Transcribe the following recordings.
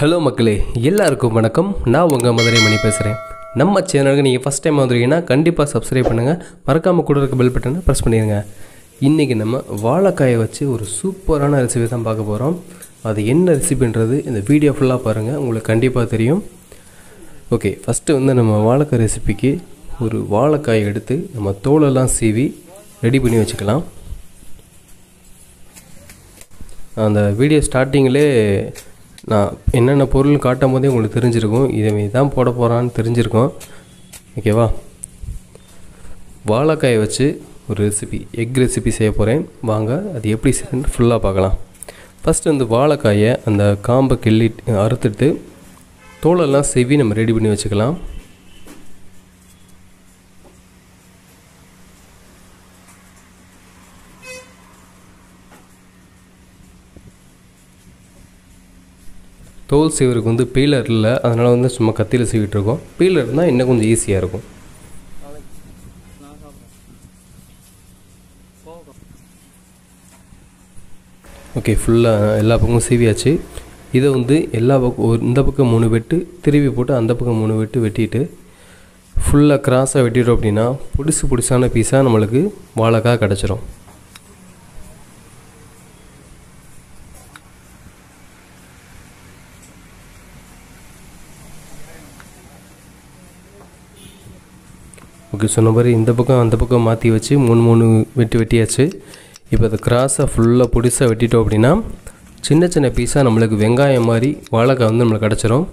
hello மக்களே எல்லாருக்கும் வணக்கம் நான் உங்கள் மதுரை மணி பேசுகிறேன் நம்ம சேனலுக்கு நீங்கள் ஃபஸ்ட் டைம் வந்துருக்கீங்கன்னா கண்டிப்பாக சப்ஸ்கிரைப் பண்ணுங்கள் மறக்காமல் கூட இருக்க பெல் பட்டனை ப்ரெஸ் பண்ணிடுங்க இன்றைக்கி நம்ம வாழைக்காயை வச்சு ஒரு சூப்பரான ரெசிபி தான் பார்க்க போகிறோம் அது என்ன ரெசிபின்றது இந்த வீடியோ ஃபுல்லாக பாருங்கள் உங்களுக்கு கண்டிப்பாக தெரியும் ஓகே ஃபஸ்ட்டு வந்து நம்ம வாழைக்காய் ரெசிபிக்கு ஒரு வாழைக்காய் எடுத்து நம்ம தோலெல்லாம் சீவி ரெடி பண்ணி வச்சுக்கலாம் அந்த வீடியோ ஸ்டார்டிங்கிலே நான் என்னென்ன பொருள் காட்டும் போதே உங்களுக்கு தெரிஞ்சிருக்கும் இதை தான் போட போகிறான்னு தெரிஞ்சிருக்கும் ஓகேவா வாழைக்காயை வச்சு ஒரு ரெசிபி எக் ரெசிபி செய்ய போகிறேன் வாங்க அது எப்படி செய்யணும்னு ஃபுல்லாக பார்க்கலாம் ஃபஸ்ட்டு வந்து வாழைக்காயை அந்த காம்பை கிள்ளி அறுத்துட்டு தோலெல்லாம் செவி நம்ம ரெடி பண்ணி வச்சுக்கலாம் தோல் சீவருக்கு வந்து பீலர் இல்லை அதனால் வந்து சும்மா கத்தியில் சீவிட்டு இருக்கோம் பீலர் இருந்தால் இன்னும் கொஞ்சம் ஈஸியாக இருக்கும் ஓகே ஃபுல்லாக எல்லா பக்கமும் சீவியாச்சு இதை வந்து எல்லா பக்கம் ஒரு இந்த பக்கம் மூணு வெட்டு திருப்பி போட்டு அந்த பக்கம் மூணு வெட்டு வெட்டிட்டு ஃபுல்லாக கிராஸாக வெட்டிட்டோம் அப்படின்னா புதுசு புதுசான பீஸாக நம்மளுக்கு வாழைக்காய் கிடச்சிரும் ஓகே சொன்ன மாதிரி இந்த பக்கம் அந்த பக்கம் மாற்றி வச்சு மூணு மூணு வெட்டி வெட்டியாச்சு இப்போ அதை கிராஸாக ஃபுல்லாக பொடிசாக வெட்டிட்டோம் அப்படின்னா சின்ன சின்ன பீஸாக நம்மளுக்கு வெங்காயம் மாதிரி வாழைக்காய் வந்து நம்மளுக்கு கிடச்சிரும்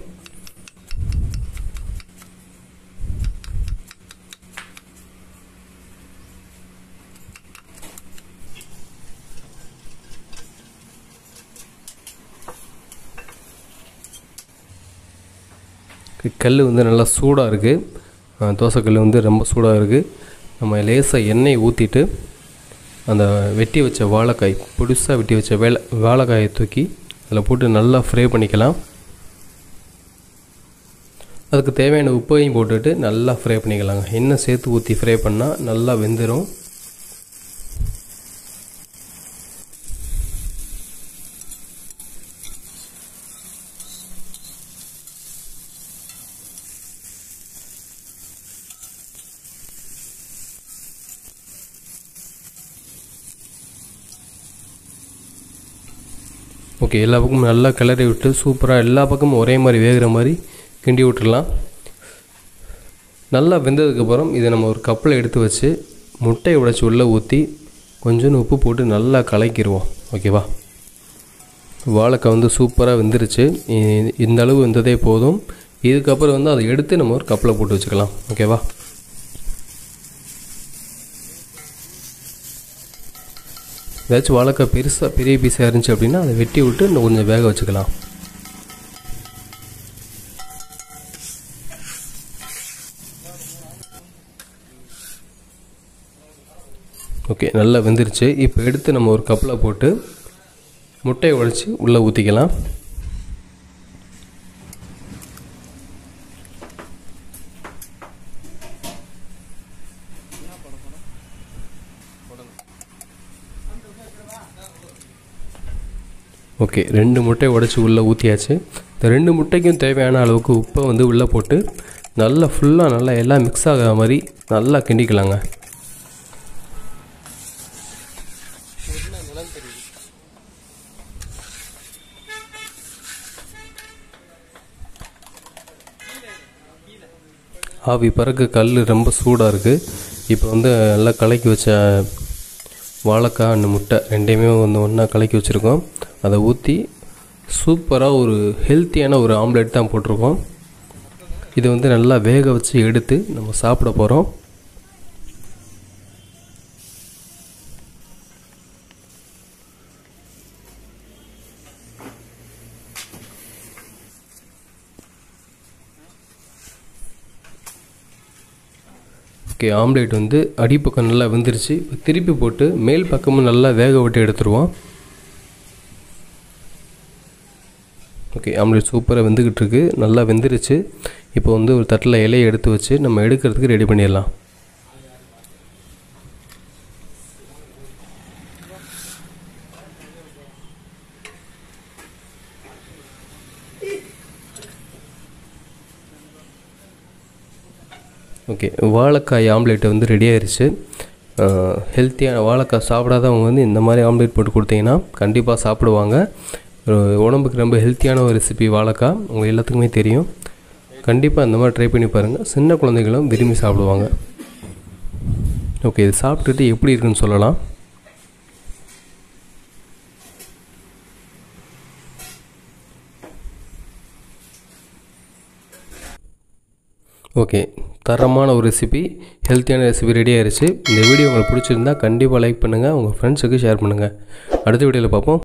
கல் வந்து நல்லா சூடாக இருக்குது தோசைக்கல் வந்து ரொம்ப சூடாக இருக்குது நம்ம லேசாக எண்ணெய் ஊற்றிட்டு அந்த வெட்டி வச்ச வாழைக்காய் புதுசாக வெட்டி வச்ச வேலை வாழைக்காயை தூக்கி அதில் போட்டு நல்லா ஃப்ரை பண்ணிக்கலாம் அதுக்கு தேவையான உப்பையும் போட்டுட்டு நல்லா ஃப்ரை பண்ணிக்கலாங்க எண்ணெய் சேர்த்து ஊற்றி ஃப்ரை பண்ணால் நல்லா வெந்துடும் ஓகே எல்லா பக்கமும் நல்லா கிளறி விட்டு சூப்பராக எல்லா பக்கமும் ஒரே மாதிரி வேகிற மாதிரி கிண்டி விட்டுடலாம் நல்லா வெந்ததுக்கப்புறம் இதை நம்ம ஒரு கப்பில் எடுத்து வச்சு முட்டையை உடைச்சி உள்ளே ஊற்றி கொஞ்சோண்டு உப்பு போட்டு நல்லா கலக்கிடுவோம் ஓகேவா வாழைக்காய் வந்து சூப்பராக வெந்துருச்சு இந்த அளவு வெந்ததே போதும் இதுக்கப்புறம் வந்து அதை எடுத்து நம்ம ஒரு கப்பில் போட்டு வச்சுக்கலாம் ஓகேவா ஏதாச்சும் வாழைக்காய் பெருசாக பெரிய பீஸாக இருந்துச்சு அப்படின்னா அதை வெட்டி விட்டு இன்னும் கொஞ்சம் வேக வச்சுக்கலாம் ஓகே நல்லா வெந்துருச்சு இப்போ எடுத்து நம்ம ஒரு கப்பில் போட்டு முட்டையை உடைச்சி உள்ளே ஊற்றிக்கலாம் ஓகே ரெண்டு முட்டை உடச்சி உள்ளே ஊற்றியாச்சு இந்த ரெண்டு முட்டைக்கும் தேவையான அளவுக்கு உப்பை வந்து உள்ளே போட்டு நல்லா ஃபுல்லாக நல்லா எல்லாம் மிக்ஸ் ஆகிற மாதிரி நல்லா கிண்டிக்கலாங்க ஆவி பறக்க கல் ரொம்ப சூடாக இருக்குது இப்போ வந்து நல்லா கலக்கி வச்ச வாழைக்காய் அண்ட் முட்டை ரெண்டையுமே வந்து ஒன்றா கலக்கி வச்சுருக்கோம் அதை ஊற்றி சூப்பராக ஒரு ஹெல்த்தியான ஒரு ஆம்லேட் தான் போட்டிருக்கோம் இதை வந்து நல்லா வேக வச்சு எடுத்து நம்ம சாப்பிட போகிறோம் ஓகே ஆம்லேட் வந்து அடிப்பக்கம் நல்லா வெந்துருச்சு இப்போ திருப்பி போட்டு மேல் பக்கமும் நல்லா வேக விட்டு எடுத்துருவோம் ஓகே ஆம்லேட் சூப்பராக வெந்துக்கிட்டு இருக்கு நல்லா வெந்துருச்சு இப்போ வந்து ஒரு தட்டில் இலையை எடுத்து வச்சு நம்ம எடுக்கிறதுக்கு ரெடி பண்ணிடலாம் ஓகே வாழைக்காய் ஆம்லேட் வந்து ரெடி ஆயிருச்சு ஹெல்த்தியான வாழைக்காய் சாப்பிடாதவங்க வந்து இந்த மாதிரி ஆம்லேட் போட்டு கொடுத்தீங்கன்னா கண்டிப்பாக சாப்பிடுவாங்க ஒரு உடம்புக்கு ரொம்ப ஹெல்த்தியான ஒரு ரெசிபி வாழைக்காய் உங்கள் எல்லாத்துக்குமே தெரியும் கண்டிப்பாக இந்த மாதிரி ட்ரை பண்ணி பாருங்கள் சின்ன குழந்தைகளும் விரும்பி சாப்பிடுவாங்க ஓகே இது சாப்பிட்டுட்டு எப்படி இருக்குன்னு சொல்லலாம் ஓகே தரமான ஒரு ரெசிபி ஹெல்த்தியான ரெசிபி ரெடி ஆயிருச்சு இந்த வீடியோ உங்களுக்கு பிடிச்சிருந்தா கண்டிப்பாக லைக் பண்ணுங்கள் உங்கள் ஃப்ரெண்ட்ஸுக்கு ஷேர் பண்ணுங்கள் அடுத்த வீடியோவில் பார்ப்போம்